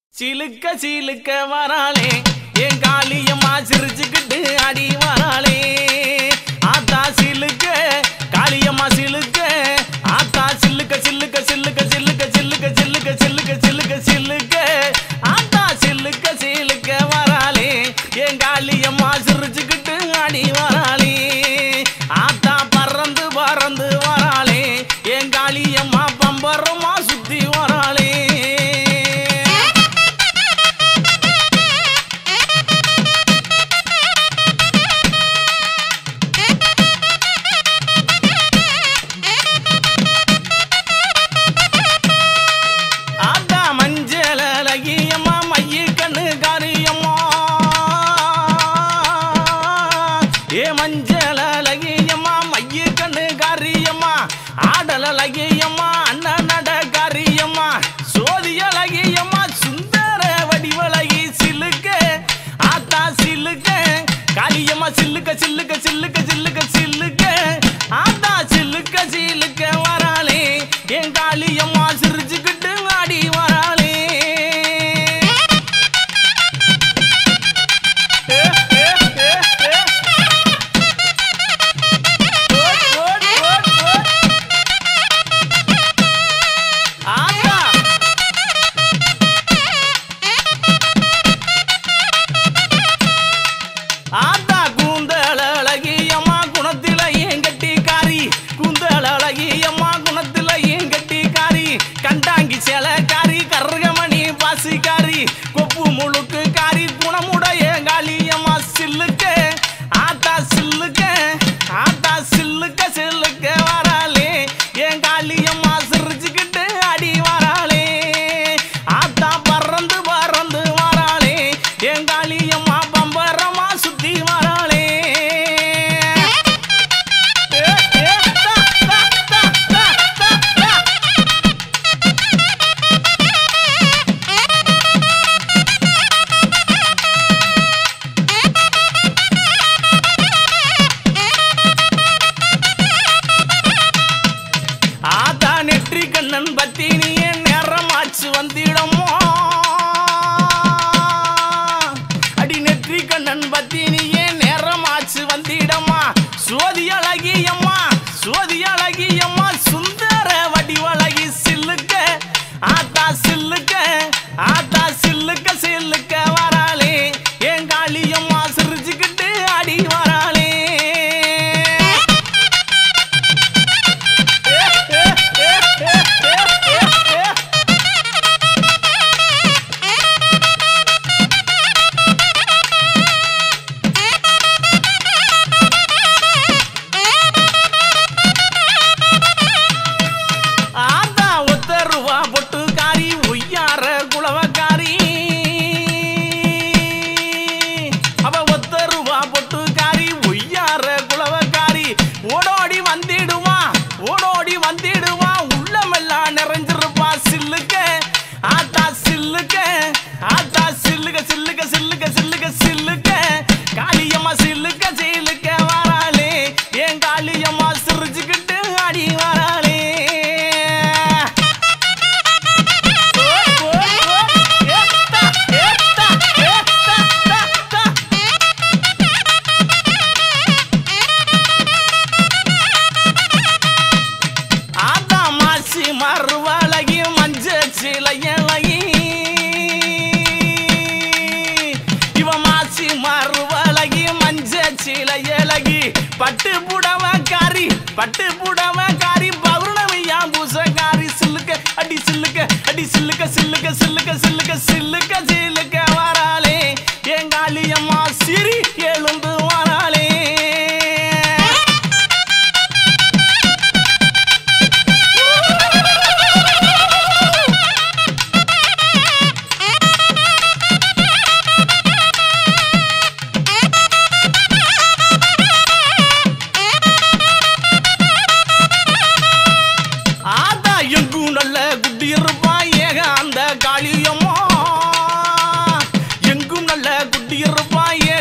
சிலுக்க சிலுக்க வராளே என் காளியம்மா சிரிச்சுக்கிட்டு அடி வராளே ஆத்தா சிலுக்க காளியம்மா சிலுக்க ஆத்தா சில்லுக்க சில்லுக்க சில்லுக்க சில்லுக்க சில்லுக்க சில்லுக்க சில்லுக்க சில்லுக்க சில்லுக்க ஆத்தா சில்லுக்க சிலுக்க வராளே என் காளியம்மா சிரிச்சுக்கிட்டு அடி வராளே ஆத்தா பறந்து பறந்து வராளே என் காளியம்மா பம்பரமா சுத்தி வராளே ஆத்தா மஞ்சள் அழகியம்மா மைய கண்ணு காரியம்மா ஏ மஞ்சள் அழகியம்மா மைய கண்ணு காரியம்மா ஆடல் அழகியம்மா அண்ணன் நட காரியம்மா சோதி அழகியம்மா சுந்தர வடிவழகி சிலுக்க ஆத்தா சிலுக்க காளியம்மா சில்லுக்க சில்லுக்க சில்லுக்க சில்லுக்க சில்லுக்க ஆத்தா சில்லுக்க சில்லுக்க வராளே என் காளியம்மா சிரிச்சுக்கிட்டு ஆடி வராளே ஏ, ஏ, ஏ, ஏ. ஓட், ஓட், ஓட், ஓட். ஆத்தா ஆத்தா கூந்தல் அழகியம்மா குணத்தில ஏன் கட்டிக்காரி கூந்தல் அழகியம்மா குணத்தில ஏன் கட்டிக்காரி கண்டாங்கி சேலக்காரி கருகமணி பாசிக்காரி கொப்பு முழுக்கு காரி குணமுடைய காளியம்மா சில்லுக்க ஆத்தா சில்லுக்க ஆத்தா சில்லுக்க சில்லுக்க வராளே என் காளியம்மா சிரிச்சுக்கிட்டு அடி வராளே ஆத்தா பறந்து பறந்து வராளே என் காளியம்மா பம்பரமா சுத்தி வராளே ஏ, ஏ, தா, தா, தா, தா, தா, தா. ஆத்தா நெற்றி கண்ணன் பத்தி நீ நேரமாச்சு வந்திடமோ அடி நெற்றி கண்ணன் பத்தி நீ நேரமாச்சு வந்திடமா சோதி அழகியம்மா சோதி அழகியம்மா சுந்தர வடிவழகி சில்லுக்க ஆத்தா சில்லுக்க ஆத்தா சில்லுக்க சில்லுக்க வராளே என் காளியம்மா சிரிச்சுக்கிட்டு அடி வராளே ஆத்தா ஒத்த ரூபா பொட்டுக்காரி ஒய்யார குளவக்காரி அவ ஒத்த ரூபா பொட்டுக்காரி ஒய்யார குளவக்காரி ஓடோடி வந்திடுவா ஓடோடி வந்திடுவா உள்ளமெல்லாம் நிறைஞ்சிருப்பா சில்லுக்க ஆத்தா சில்லுக்க ஆத்தா சில்லுக்க சில்லுக்க சில்லுக்க சில்லுக்க சில்லுக்க காளியம்மா சில்லுக்க சில்லுக்க வராளே என் காளியம்மா சிரிச்சுக்கிட்டு அடி வராளே ஓ, ஓ, ஓ, ஏத்தா, ஏத்தா, ஏத்தா, தா, தா. ஆத்தா மாசி மறுவழகி மஞ்ச சிலையழகி இவ மாசி மறுவழகி மஞ்ச சிலையழகி பட்டு புடவக்காரி பட்டு புடவக்காரி பௌர்ணமியா பூசக்காரி சில்லுக்க அடி சில்லுக்க அடி சில்லுக்க சில்லுக்க சில்லுக்க சில்லுக்க சில்லுக்க சில்லுக்க வராளே எங்காளியம்மா சிரி எழுந்து வராளே ஆத்தா எங்கும் நல்ல குட்டி இருப்பா ஏக அந்த காளியம்மா எங்கும் நல்ல குட்டி இருப்பா ஏக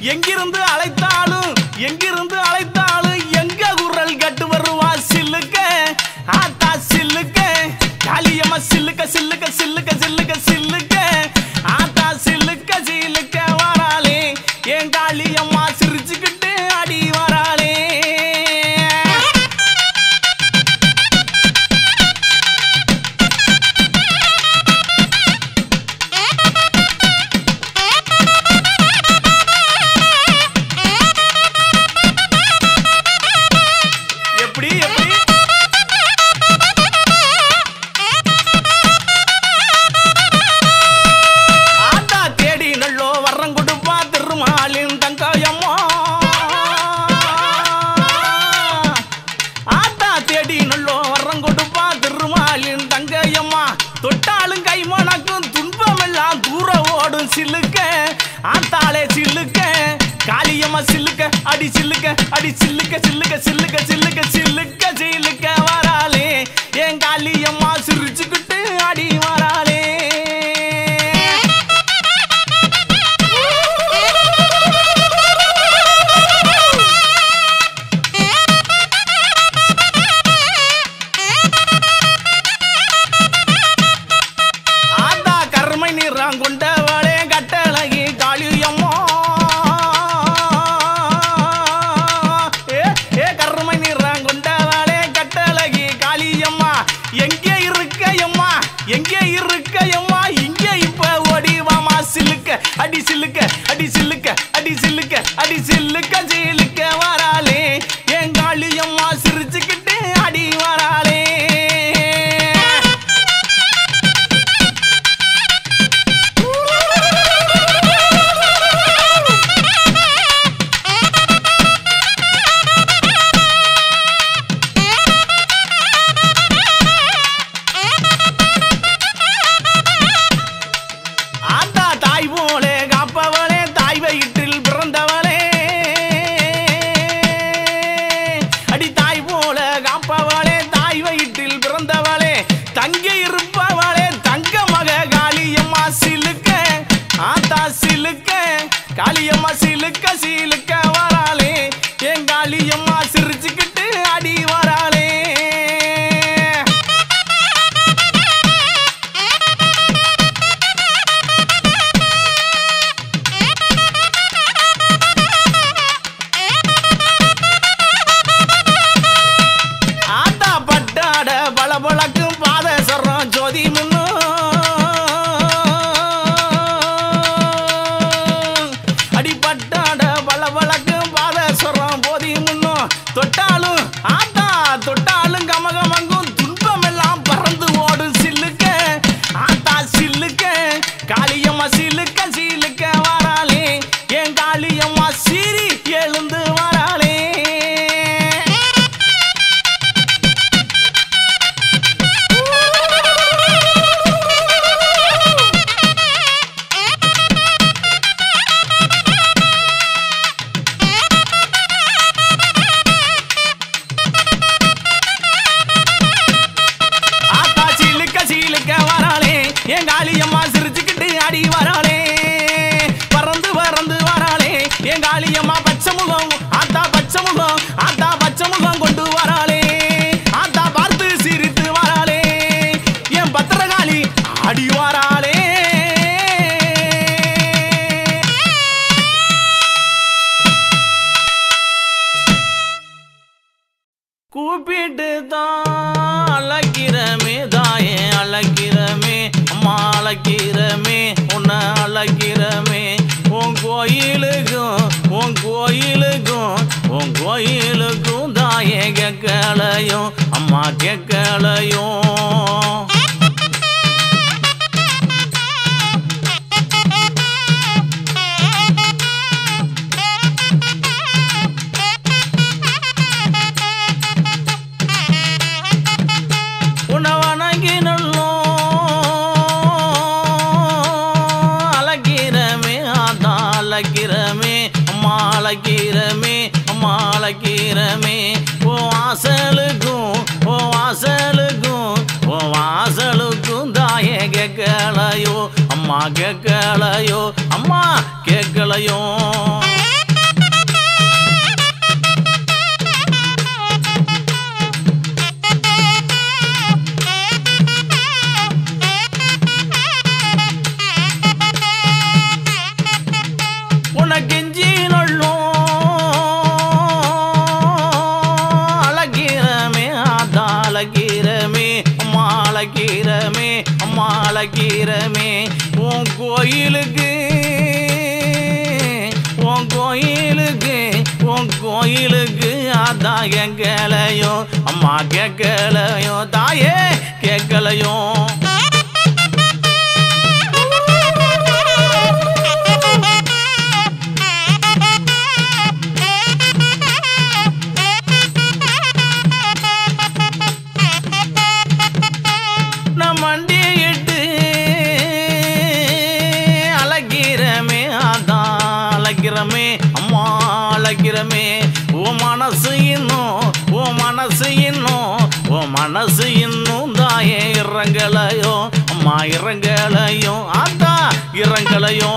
எங்கிருந்து அழைத்தாலும் எங்கிருந்து அழைத்தாலும் எங்க குரல் கட்டு வருவா சில்லுக்க ஆத்தா சில்லுக்க காளியம்மா சில்லுக்க சில்லுக்க சில்லுக்க சில்லுக்க சில்லுக்க ஆத்தா சில்லுக்க சில்லுக்க வராளே என் காளியம்மா சிரிச்சுக்கிட்டு அடி வராளே எப்படி எப்படி ஆத்தா தேடி நல்லோ வர்றம் கொடுப்பா திருமாலின் தங்காயம்மா ஆத்தா தேடி நல்லோ வர்றம் கொடுப்பா திருமாலின் தங்கையம்மா தொட்டாலும் கை மணக்கும் துன்பமெல்லாம் தூர ஓடும் சில்லுக்க ஆத்தாளே சில்லுக்க காளியம்மா சில்லுக்க அடி சில்லுக்க அடி சில்லுக்க சில்லுக்க சில்லுக்க சில்லுக்க சில்லுக்க சில்லுக்க வராளே என் காளியம்மா சிரிச்சுக்கிட்டு அடி வராளே ஆத்தா கருமை நிறம் கொண்டவளே கட்டழகி காளியம்மா ஏ ஏ கருமை நிறம் கொண்டவளே கட்டழகி காளியம்மா எங்கே இருக்கையம்மா எங்கே இருக்கையம்மா இங்கே இப்ப ஓடிவாமா சில்லுக்க அடி சில்லுக்க அடி சில்லுக்க அடி சில்லுக்க அடி சில்லுக்க சில்லுக்க வராளே என் காளியம்மா சிரிச்சுக்கிட்டு அடி வராளே ஆத்தா தாய் போலே காப்பவளே தாய் வயிற்றில் பிறந்தவளே அடி தாய் போல காப்பவளே தாய் வயிற்றில் பிறந்தவளே தங்க இருப்பவளே தங்க மக காளியம்மா சிலுக்க ஆத்தா சிலுக்க காளியம்மா சிலுக்க சிலுக்க வராளே என் காளியம்மா சிரிச்சுக்கிட்டு அடி வராளே ஆத்தா பட்டாட பளபளக்கும் பாத சரம் ஜோதி முன்னு அடி பட்டாட பளபளக்கும் பாத சரம் போதி முன்னு தொட்டாலும் ஆத்தா தொட்டாலும் கமகமங்கும் துன்பம் எல்லாம் பறந்து ஓடும் சில்லுக்க ஆத்தா சில்லுக்க காளியம்மா சில்லுக்க சில்லுக்க வராளே என் காளியம்மா சிரி எழுந்து வராளே ஆத்தா சீலுக்க சீலுக்க வராளே என் காளியம்மா சிரிச்சுக்கிட்டு அடி வராளே பறந்து பறந்து வராளே என் காளியம்மா பச்சை முகம் ஆத்தா பச்சை முகம் ஆத்தா பச்சை முகம் கொண்டு வராளே ஆத்தா பார்த்து சிரித்து வராளே என் பத்திரகாளி அடி வராளே கூப்பிட்டு தான் அழைக்கிறமே தாயே அழைக்கிறமே அம்மா அழைக்கிறமே உன்னை அழைக்கிறமே உன் கோயிலுக்கும் உன் கோயிலுக்கும் உன் கோயிலுக்கும் தாயே கேட்கலையும் அம்மா கேட்கலையும் உன்னை வணங்கி நல்லோ அழகிறமே அதான் அழகிறமே அம்மா அழகிறமே அம்மா அழகிறமே ஓ வாசலுக்கும் ஓ வாசலுக்கும் ஓ வாசலுக்கும் தாயே கேட்கலையோ அம்மா கேட்கலையோ அம்மா கேட்கலையோ அழகிறமே உன் கோயிலுக்கு உன் கோயிலுக்கு உன் கோயிலுக்கு அதான் கேட்கலையோ அம்மா கேட்கலையோ தாயே கேட்கலையோ நம்ம மண்டியிட்டு அழகிறமே அதான் அழகிறமே அம்மா அழகிறமே ஓ மனசு இன்னும் ஓ மனசு இன்னும் ஓ மனசு இன்னும் தாயே இறங்கலையோ அம்மா இறங்கலையோ அதான் இறங்கலையோ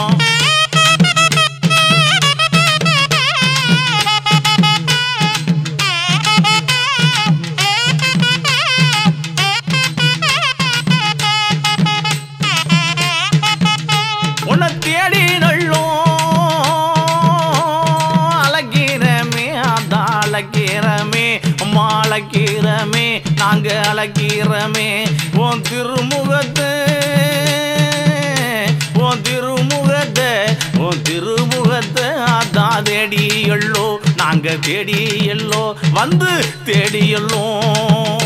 உன்னை தேடி நள்ளும் அழகிறமே அதான் அழகிறமே அம்மா அழகிறமே நாங்க அழகிறமே உன் திருமுகத்து உன் திருமுகத்தை உன் திருமுகத்தை அதான் தேடி எள்ளோ நாங்க தேடி எல்லோ வந்து தேடி எல்லோம்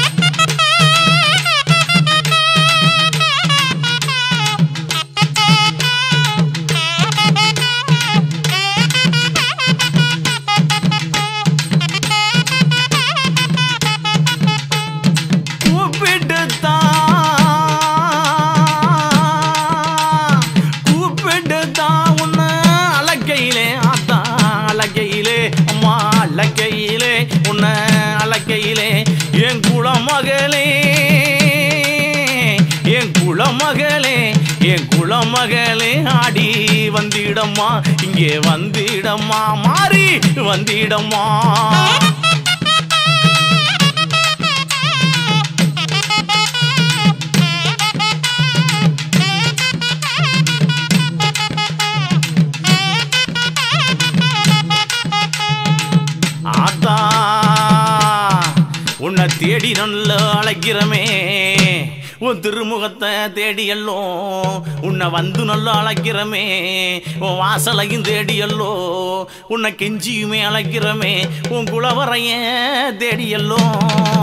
கூப்பிட்டுத்தான் கூப்பிட்டுத்தான் உன்னை அழக்கையிலே அதான் அழக்கையிலே அம்மா அழக்கையிலே உன்னை அழக்கையிலே என் குளமகளே என் குளமகளே என் குளமகளே ஆடி வந்திடம்மா இங்கே வந்திடம்மா மாறி வந்திடம்மா ஆத்தா உன்னை தேடி நல்ல அழைக்கிறமே உன் திருமுகத்தை தேடி எல்லோம் உன்னை வந்து நல்லா அழைக்கிறமே உன் வாசலையும் தேடி எல்லோ உன்னை கெஞ்சியுமே அழைக்கிறமே உன் குலவரைய தேடி எல்லோம்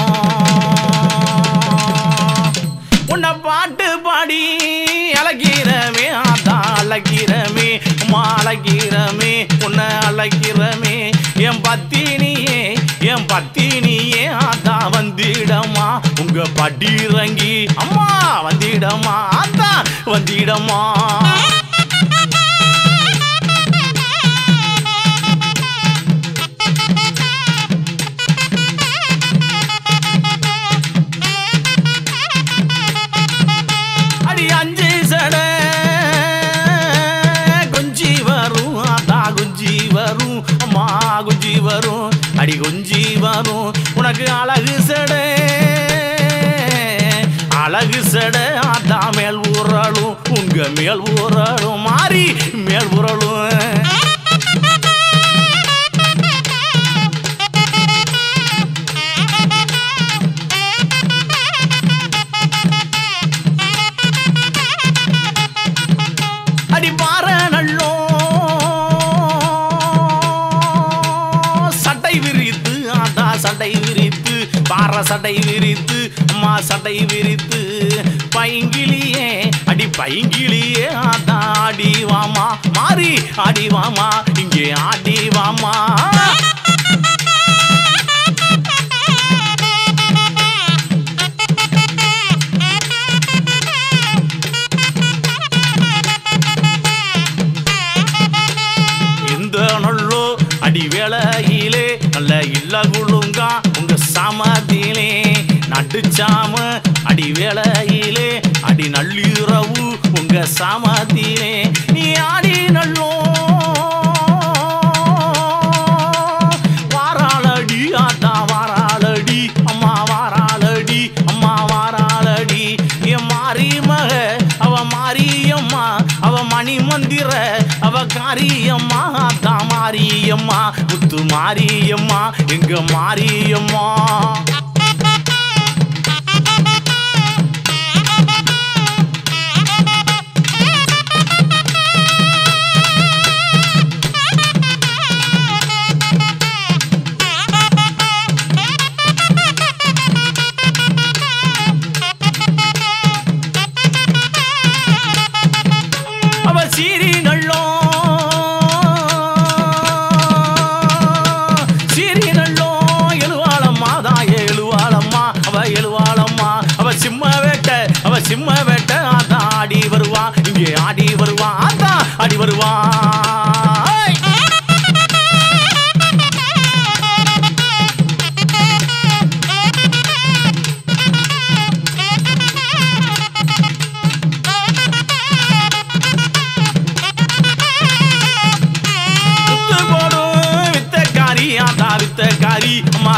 உன்னை பாட்டு பாடி அழகிறமே அதான் அழகிறமே அம்மா அழகிறமே உன்னை அழகிறமே என் பத்தினியே என் பத்தினியே அதான் வந்திடமா உங்க படிறங்கி அம்மா வந்திடமா அதான் வந்திடமா அடி அஞ்சு சட குஞ்சி வரும் அதா குஞ்சி வரும் அம்மா குஞ்சி வரும் அடி குஞ்சி வரும் உனக்கு அழகு சட அழகு சட அதா மேல் ஊறலும் உங்க மேல் ஊறலும் மாறி மேல் ஊறலும் அடி பாற நல்லோ சட்டை விரித்து ஆதா சட்டை விரித்து பாற சட்டை விரித்து அம்மா சட்டை விரித்து பைங்கிலியே அடி பைங்கிலியே ஆதா ஆடி வாமா மாறி ஆடி வாமா இங்கே ஆடி வாமா இந்த நல்லோ அடி வேளையிலே நல்ல இல்ல குழுங்கா உங்க சமதியிலே நட்டுச்சாம அடி வேளையிலே அடி நள்ளிரவு உங்க சமதியிலே நீ ஆடி நல்லோ வாராளடி ஆத்தா வாராளடி அம்மா வாராளடி அம்மா வாராளடி என் மாறி மக அவ மாரியம்மா அவ மணி மந்திர அவ காரியம்மா ஆத்தா மாரியம்மா முத்து மாரியம்மா எங்க மாரியம்மா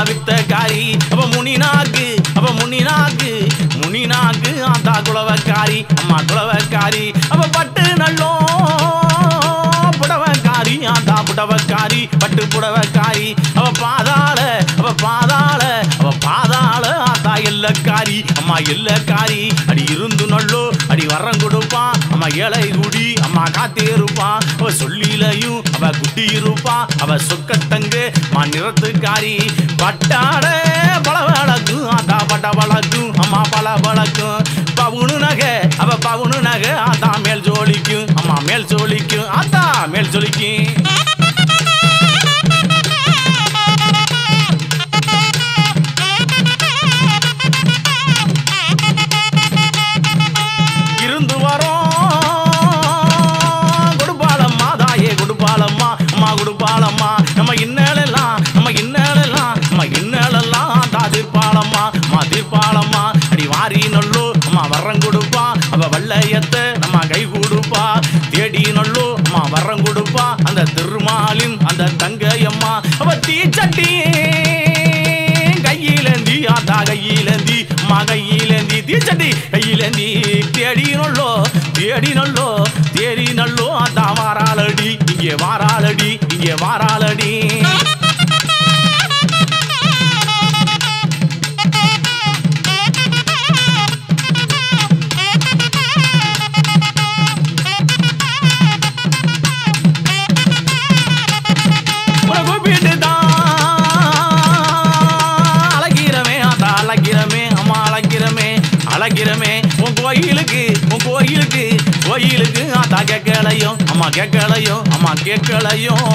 வித்த காரி அவ முனிநாக்கு அவ முனிநாக்கு முனிநாக்கு ஆத்தா குளவக்காரி அம்மா குளவக்காரி அவ பட்டு நல்லோ புடவக்காரி ஆத்தா புடவக்காரி பட்டு புடவக்காரி அவ பாதாள அவ பாதாள அவ பாதாள ஆத்தா எல்லக்காரி அம்மா எல்லக்காரி அடி இருந்து நல்லோ அடி வரம் கொடுப்பான் அம்மா ஏழை குடி அம்மா காத்தே இருப்பான் அவ சொல்லிலையும் அவ குட்டி இருப்பா அவ சொக்கத்தங்கு மா நிறத்துக்காரி பட்டாட பல வழக்கும் ஆத்தா பட்ட வழக்கும் அம்மா பல வழக்கும் பவுனு நகை அவ பவுனு நகை ஆத்தா மேல் ஜோலிக்கும் அம்மா மேல் ஜோலிக்கும் ஆத்தா மேல் ஜோலிக்கும் இருந்து வரோம் கொடுப்பாளம்மா தாயே கொடுப்பாளம்மா அம்மா கொடுப்பாளம்மா நம்ம இன்னலெல்லாம் நம்ம இன்னலெல்லாம் நம்ம இன்னலெல்லாம் தா தீர்ப்பாளம்மா அம்மா தீர்ப்பாளம்மா அடி வாரி நல்லோ அம்மா வரம் கொடுப்பா அவ வல்லையத்தை நம்ம கை கொடுப்பா தேடி நல்லோ அம்மா வரம் கொடுப்பா அந்த திருமாலின் அந்த தங்கையம்மா அவ தீச்சட்டி கையிலேந்தி ஆத்தா கையிலேந்தி அம்மா கையிலேந்தி தீச்சட்டி கையிலேந்தி தேடி நல்லோ தேடி நல்லோ தேடி நல்லோ ஆத்தா வாராளடி இங்கே வாராளடி இங்கே வாராளடி உன்னை கூப்பிட்டு தான் அழகிறமே ஆத்தா அழகிறமே அம்மா அழகிறமே அழகிறமே உன் கோயிலுக்கு உன் கோயிலுக்கு கோயிலுக்கு ஆத்தா கேட்கலையும் அம்மா கேட்கலையும் அம்மா கேட்கலையும்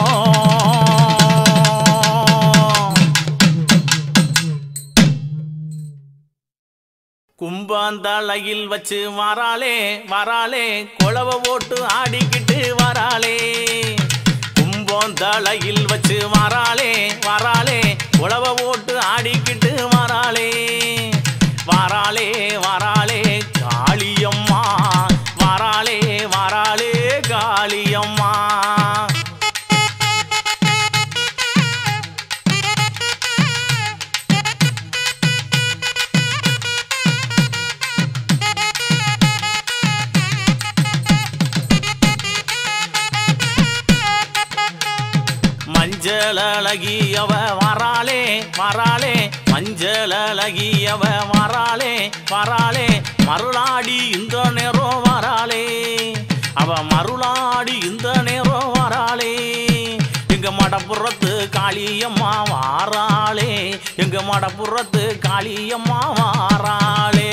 கும்பாந்தலையில் வச்சு வராளே வராளே குளவ ஓட்டு ஆடிக்கிட்டு வராளே கும்போந்தலையில் வச்சு வராளே வராளே குளவ ஓட்டு ஆடிக்கிட்டு வராளே வராளே வராளே காளியம்மா வராளே வராளே காளியம்மா மஞ்சள் அழகியவ வராளே வராளே மஞ்சள் அழகியவ வராளே வராளே மருளாடி இந்த நேரம் வராளே அவ மருளாடி இந்த நேரம் வராளே எங்க மடப்புறத்து காளியம்மா வாராளே எங்க மடப்புறத்து காளியம்மா வாராளே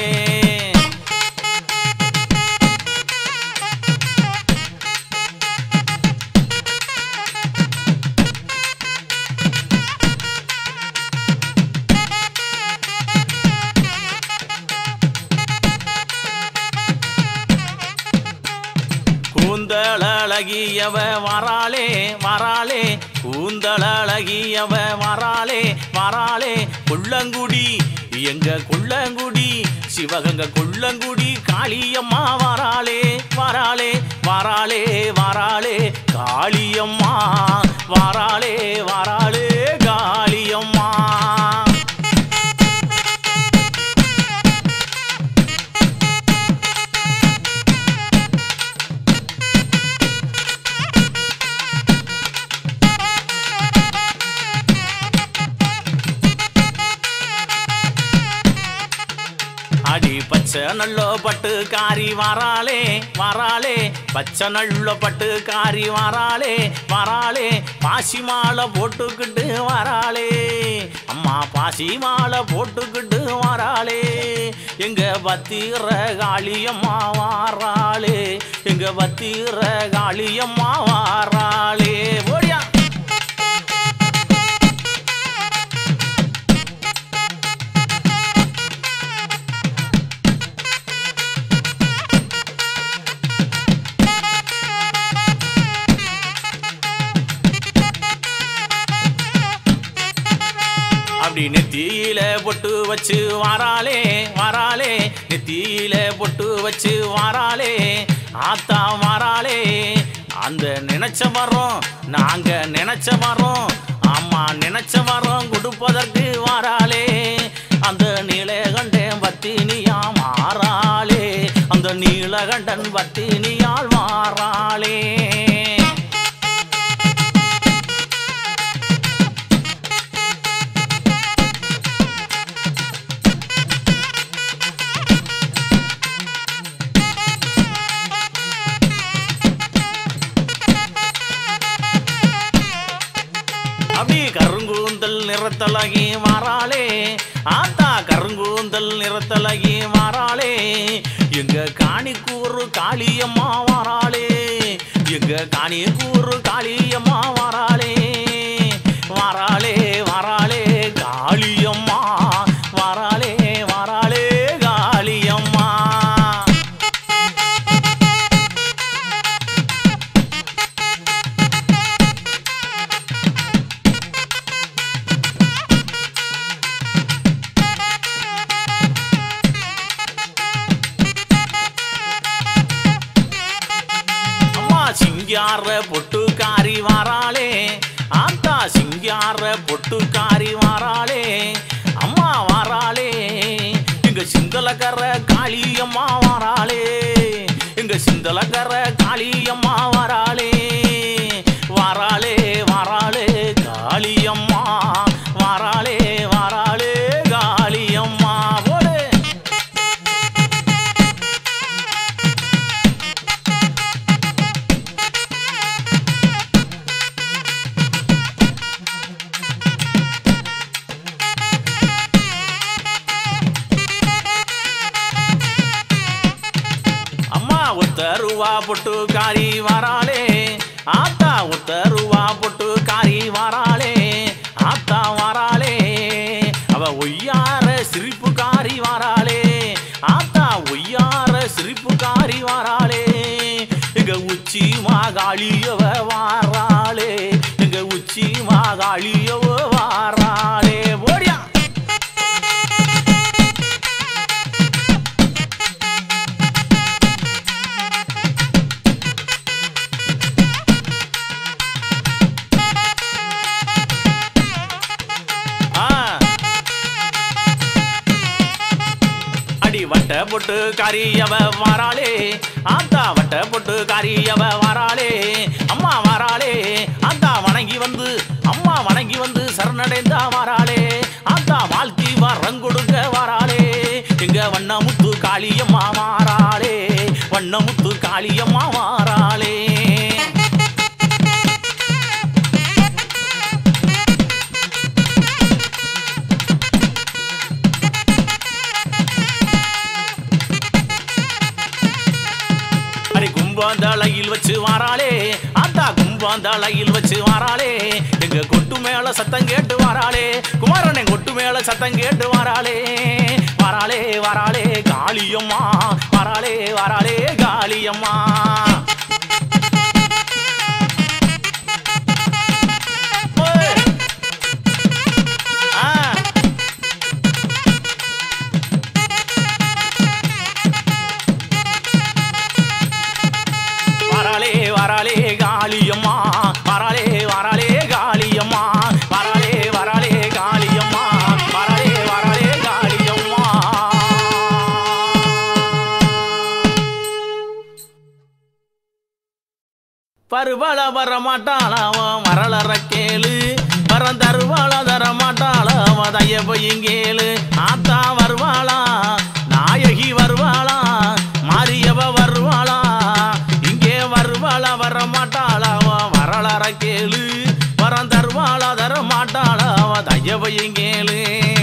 கூந்தல் அழகியவ வராளே வராளே கூந்தல் அழகியவ வராளே வராளே கொள்ளங்குடி எங்க கொள்ளங்குடி சிவகங்க கொள்ளங்குடி காளியம்மா வராளே வராளே வராளே வராளே காளியம்மா வராளே வராளே காளியம்மா அடி பச்சை நல்லோ பட்டு காரி வராளே வராளே பச்சை நல்ல பட்டு காரி வராளே வராளே பாசி மாலை போட்டுக்கிட்டு வராளே அம்மா பாசி மாலை போட்டுக்கிட்டு வராளே எங்க பத்திர காளியம்மா வாராளே எங்க பத்திர காளியம்மா வாராளே ஓடியா அப்படி நெத்தியில பொட்டு வச்சு வாராளே வாராளே நெத்தியில பொட்டு வச்சு வாராளே ஆத்தா வாராளே அந்த நினைச்ச மரம் நாங்க நினைச்ச மரம் ஆமா அம்மா நினைச்ச வரம் கொடுப்பதற்கு வாராளே அந்த நீலகண்டன் பத்தினியா மாறாளே அந்த நீலகண்டன் பத்தினியால் மாறாளே அப்படி கருங்கூந்தல் நிறத்தலகி மாறாளே ஆத்தா கருங்கூந்தல் நிறத்தலகி மாறாளே எங்க காணிக்கூறு காளியம்மா வாராளே எங்க காணிக்கூறு காளியம்மா வாராளே வாராளே வாராளே காளியம்மா வாராளே வாராளே காளியம்மா அம்மா சிங்கார பொட்டுக்காரி வாராளே ஆத்தா சிங்கார பொட்டுக்காரி வாராளே அம்மா வாராளே எங்க சிந்தலக்கர காளியம்மா வாராளே எங்க சிந்தலக்கர காளியம்மா வாராளே வாராளே வாராளே காளியம்மா வாராளே வாராளே காளியம்மா போடு அம்மா உத்தருவா பொட்டு காரி வாராளே ஆத்தா உத்தருவா பொட்டு காரி வாராளே ஆத்தா வாராளே அவ ஒய்யார சிரிப்பு காரி வாராளே ஆத்தா ஒய்யார சிரிப்பு காரி வாராளே எங்க உச்சி மாகாளியவ வாராளே எங்க உச்சி மாகாளியவ வாராளே ஓடியா ஆ. அடி வட்ட பொட்டு காரியவ வாராளே ஆத்தா வட்ட பொட்டு காரியவ வாராளே அம்மா வாராளே ஆத்தா வணங்கி வந்து அம்மா வணங்கி வந்து சரணடைந்தா வாராளே ஆத்தா வாழ்த்தி வரங்கொடுக்க வாராளே எங்க வண்ணமுத்து காளியம்மா வாராளே வண்ணமுத்து காளியம்மா வாராளே அடி கும்பாந்தலையில் வச்சு வாராளே ஆத்தா கும்பாந்தலையில் வச்சு வாராளே எங்க கொட்டு மேல சத்தம் கேட்டு வாராளே குமாரன் என் கொட்டு மேல சத்தம் கேட்டு வாராளே வாராளே வாராளே காளியம்மா வாராளே வாராளே காளியம்மா ஓய். ஆ வராளே வராளே காளியம்மா வராளே வராளே காளியம்மா வராளே வராளே காளியம்மா வராளே வராளே காளியம்மா பருவள வர மாட்டாளாவன் மரளற கேளு வரம் தருவாள தர மாட்டாளாவன் தைய பொய்யங்கேளு ஆத்தா வருவாளா நாயகி வருவாளா மாரியவ வருவாளா இங்கே வருவாளா வர மாட்டாளாவன் வரளற கேளு வரம் தருவாளா தர மாட்டாளாவன் தைய பொய்யங்கேளு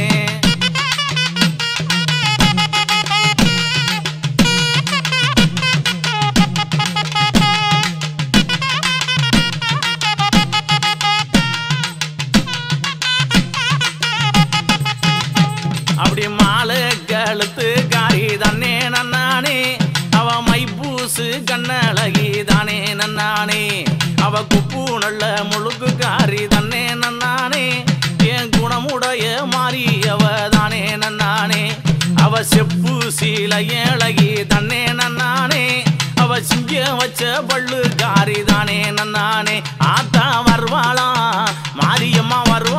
அப்படி மாலை கழுத்து காரி தன்னே நன்னானே அவ மைப்பூசு கண்ணழகி தானே நன்னானே அவ குப்பு நல்ல முழுக்கு காரி தன்னே நன்னானே என் குணமுடைய மாறியவ தானே நன்னானே அவ செப்பு சீல ஏழகி தன்னே நன்னானே அவ சிங்க வச்ச பள்ளு காரி தானே நன்னானே ஆத்தா வருவாளா மாரியம்மா வருவா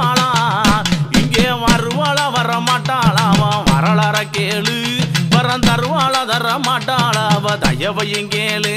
தையவையும் கேளு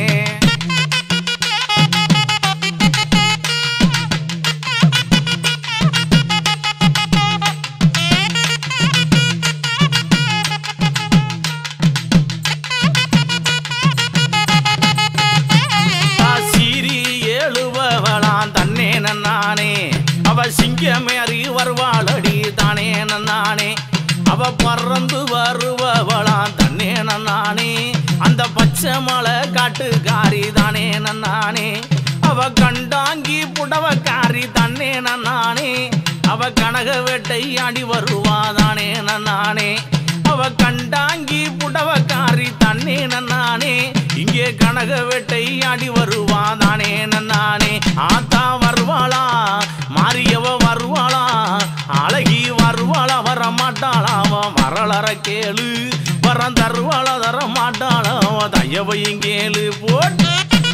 சீரி ஏழுபவளாம் தன்னே நானே அவ சிங்கமேறி வருவாளடி தானே நானே அவ பறந்து வருபவளாம் தன்னே நானே அந்த பச்சை மலை காட்டுக்காரி தானே நானே அவ கண்டாங்கி புடவக்காரி தன்னே நானே அவ கனக வேட்டை ஆடி வருவாதானே நானே அவ கண்டாங்கி புடவக்காரி தன்னே நானே இங்கே கனக வேட்டை ஆடி வருவாதானே நானே ஆத்தா வருவாளா மாரியவ வருவாளா அழகி வருவாளா வர மாட்டாளா அவன் வரலற கேளு வரம் தருவாளா தர மாட்டாளா அவன் தயவையும் கேளு போட்டு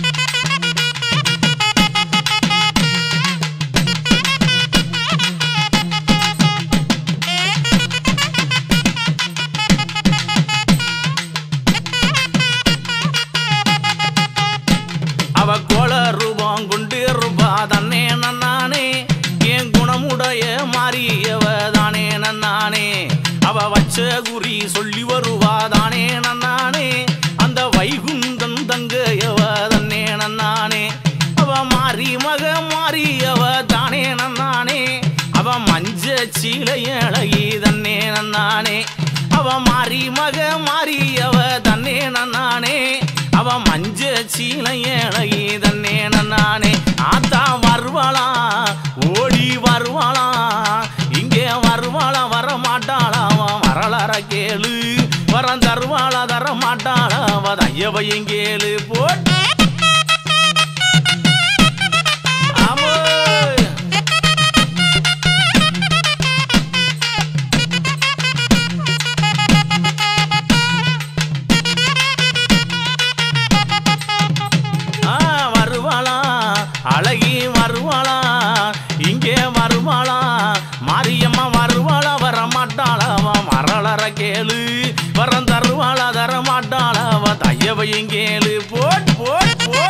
அவ கோல ரூபம் கொண்டு ரூபா தன்னே நன்னானே என் குணமுடைய மாறியவ தானே நன்னானே அவ வச்ச குறி சொல்லி வருவா தானே நன்னானே அந்த வைகுந்தன் தங்கையவ தன்னே நன்னானே அவ மாறி மக மாறியவ தானே நன்னானே அவ மஞ்ச சீலை அழகி தன்னே நன்னானே அவ மாறி மக மாறியவ தன்னே நன்னானே அவ மஞ்ச சீலையழகி தன்னே நானே ஆத்தா வருவாளா ஓடி வருவாளா இங்கே வருவாளா வர மாட்டாளா அவன் வரலாற கேளு வரம் தருவாளா தர மாட்டாளா அவ தையவையும் கேளு போட்டு ஆமோய். ஆ, வருவாளா அழகி வருவாளா இங்கே வருவாளா மாரியம்மா வருவாளா வர மாட்டாளா அவ மரளற கேளு வரம் தருவாளா தர மாட்டாளா அவ தையவையும் கேளு போட் போட் போட்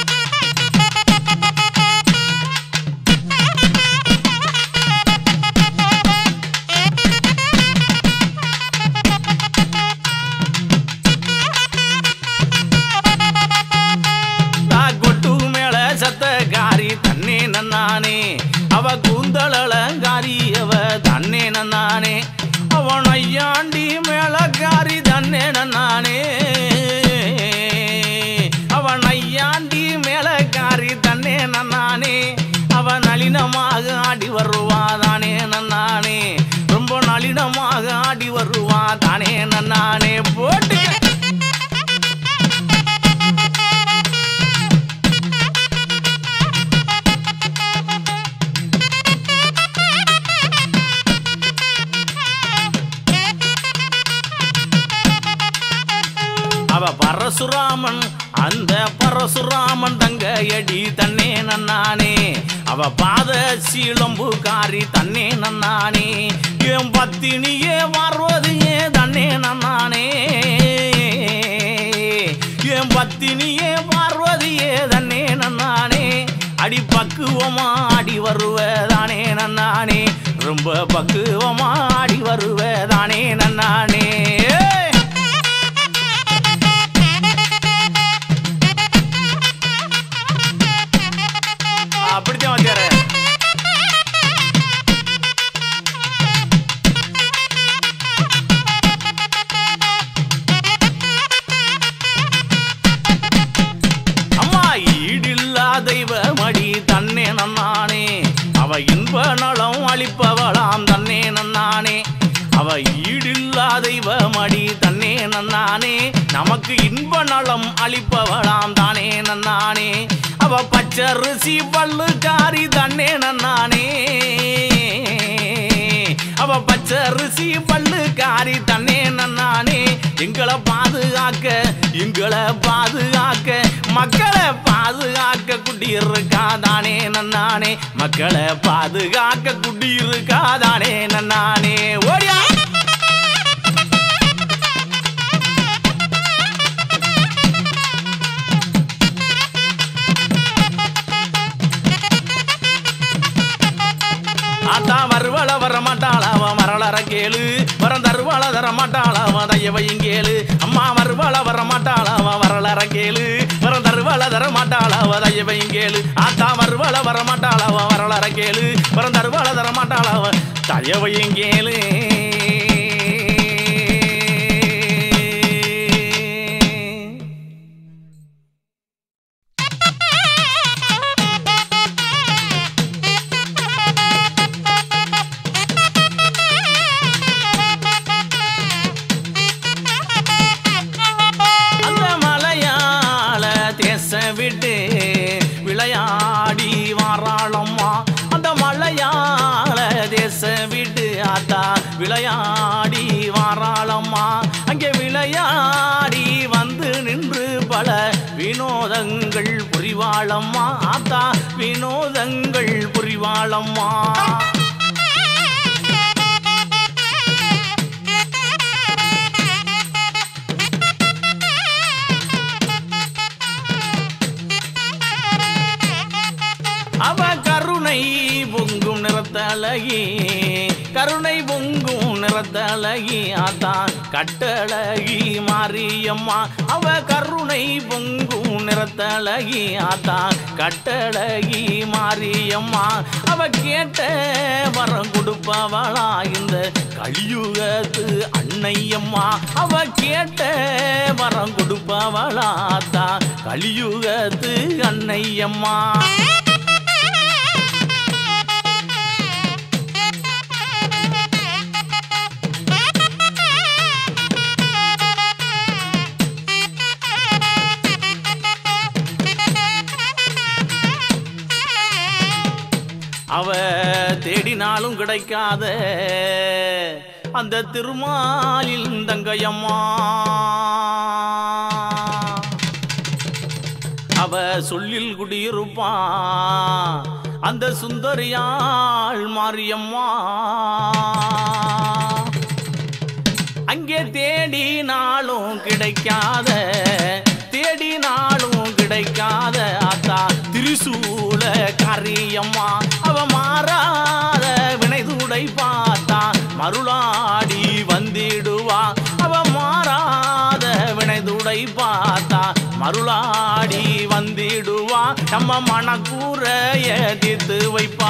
தா கொட்டு மேல சத்தக்காரி தன்னே நன்னானே அவ கூந்தளங்காரி அவ தன்னே நன்னானே அவன் ஐயாண்டி மேலக்காரி தன்னே நன்னானே அவன் ஐயாண்டி மேலக்காரி தன்னே நன்னானே அவ நளினமாக ஆடி வருவா தானே நன்னானே ரொம்ப நளினமாக ஆடி வருவா தானே நன்னானே போட்டு அவ பரசுராமன் அந்த பரசுராமன் தங்க அடி தன்னே நன்னானே அவ பாத சீலம்பு காரி தன்னே நன்னானே என் பத்தினியே மாறுவது ஏன் தன்னே நன்னானே என் பத்தினியே பார்வதி ஏதன்னே நன்னானே அடி பக்குவமா ஆடி வருவதானே நன்னானே ரொம்ப பக்குவமா ஆடி வருவதானே நன்னானே ஏய்! அப்படித்தான் வச்சாரு அம்மா ஈடில்லா தெய்வ மடி தன்னே நன்னானே அவ இன்ப நலம் அளிப்பவளாம் தன்னே நன்னானே அவ ஈடில்லா தெய்வ மடி தன்னே நன்னானே நமக்கு இன்ப நலம் அளிப்பவளாம் தானே நன்னானே அவ பச்சரிசி பல்லுக்காரி தன்னே நன்னானே அவ பச்சரிசி பல்லுக்காரி தன்னே நன்னானே எங்களை பாதுகாக்க எங்களை பாதுகாக்க மக்களை பாதுகாக்க குடியிருக்காதானே நன்னானே மக்களை பாதுகாக்க குடியிருக்காதானே நன்னானே ஓடியா ஆத்தா வருவள வர மாட்டாளா அவன் வரலற கேளு வரம் தருவள தர மாட்டாளா அவன் தையவையும் கேளு அம்மா வருவள வர மாட்டாளா அவன் வரலற கேளு வரம் தருவள தர மாட்டாளா அவ தையவையும் கேளு ஆத்தா வருவள வர மாட்டாளா அவன் வரலற கேளு வரம் தருவள தர மாட்டாளா அவன் தையவையும் கேளு அந்த மலையாள தேச விட்டு விளையாடி வாராளம்மா அந்த மலையாள தேச விட்டு ஆத்தா விளையாடி வாராளம்மா அங்கே விளையாடி வந்து நின்று பல வினோதங்கள் புரிவாளம்மா ஆத்தா வினோதங்கள் புரிவாளம்மா அவ கருணை பொங்கும் நிறத்தழகி கருணை பொங்கும் நிறத்தழகி ஆத்தான் கட்டழகி மாரியம்மா அவ கருணை பொங்கும் நிறத்தழகி ஆத்தான் கட்டழகி மாரியம்மா அவ கேட்ட வரம் கொடுப்பவளா இந்த கலியுகத்து அன்னையம்மா அவ கேட்ட வரம் கொடுப்பவளா தான் கலியுகத்து அன்னையம்மா அவ தேடினாலும் கிடைக்காத அந்த திருமாலில் தங்கையம்மா அவ சொல்லில் குடியிருப்பா அந்த சுந்தரியாள் மாரியம்மா அங்கே தேடினாலும் கிடைக்காத தேடினாலும் கிடைக்காத ஆத்தா திரிசூல காரியம்மா அவ மாறாத வினைதுடை பார்த்தா மருளாடி வந்திடுவா அவ மாறாத வினைதுடை பார்த்தா மருளாடி வந்திடுவா நம்ம மனக்கூறைய தீர்த்து வைப்பா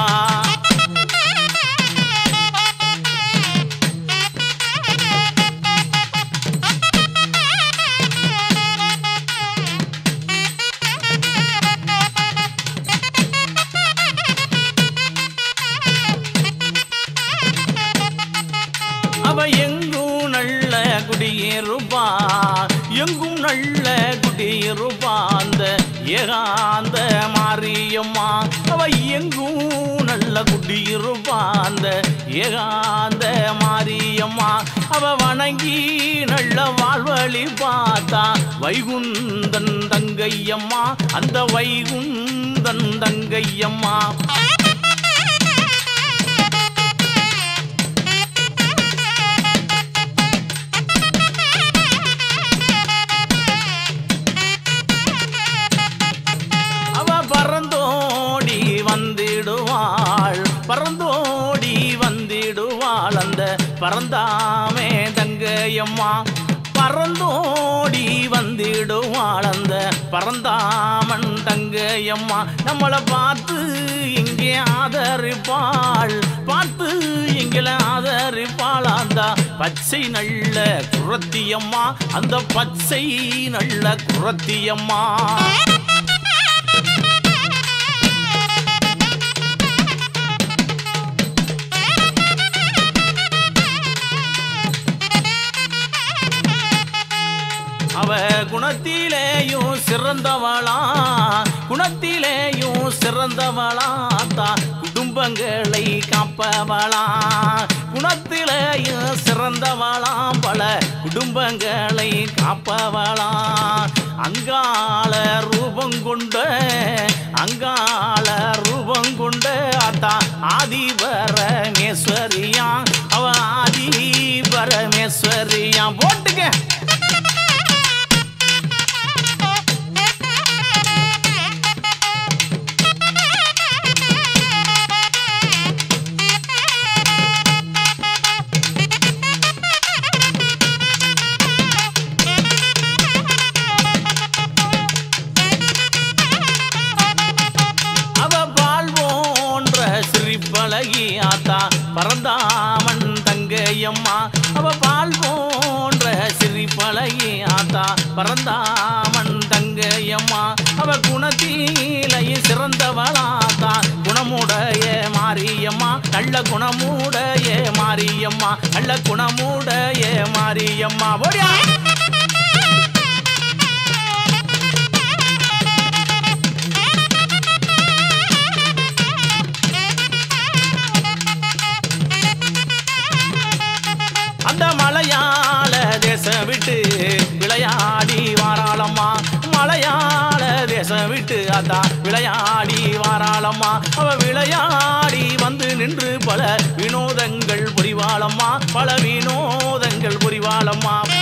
அவ எங்கும் நல்ல குடியிருப்பா எங்கும் நல்ல குடியிருப்பா அந்த ஏகாந்த மாரியம்மா அவ எங்கும் நல்ல குடியிருப்பா அந்த ஏகாந்த மாரியம்மா அவ வணங்கி நல்ல வாழ்வழி பார்த்தா வைகுந்தன் தங்கையம்மா அந்த வைகுந்தன் தங்கையம்மா அவ பறந்தோடி வந்திடுவாள் பறந்தோடி வந்திடுவாள் அந்த பறந்தாமே தங்கையம்மா பறந்தோடி வந்திடுவாள் அந்த பறந்தாமன் தங்கையம்மா நம்மளை பார்த்து இங்கே ஆதரிப்பாள் பார்த்து எங்களை ஆதரிப்பாள் அந்த பச்சை நல்ல குரத்தியம்மா அந்த பச்சை நல்ல குரத்தியம்மா அவ குணத்திலேயும் சிறந்தவளா குணத்திலேயும் சிறந்தவளா தான் குடும்பங்களை காப்பவளா குணத்திலேயும் சிறந்தவளாம் பல குடும்பங்களை காப்பவளா அங்காள ரூபம் கொண்ட அங்காள ரூபம் கொண்ட ஆத்தா ஆதி பரமேஸ்வரியா அவ ஆதி பரமேஸ்வரியா போட்டுக்க சிரிப்பழகி ஆத்தா பரந்தாமன் தங்கையம்மா அவ பால் போன்ற சிரிப்பழகி ஆத்தா பரந்தாமன் தங்கையம்மா அவ குணத்தீலையும் சிறந்தவளாத்தா குணமுடைய மாரியம்மா நல்ல குணமுடைய மாரியம்மா நல்ல குணமுடைய மாரியம்மா ஓடியா அந்த மலையாள தேசம் விட்டு விளையாடி வாராளம்மா மலையாள தேசம் விட்டு அத்தா விளையாடி வாராளம்மா அவ விளையாடி வந்து நின்று பல வினோதங்கள் புரிவாளம்மா பல வினோதங்கள் புரிவாளம்மா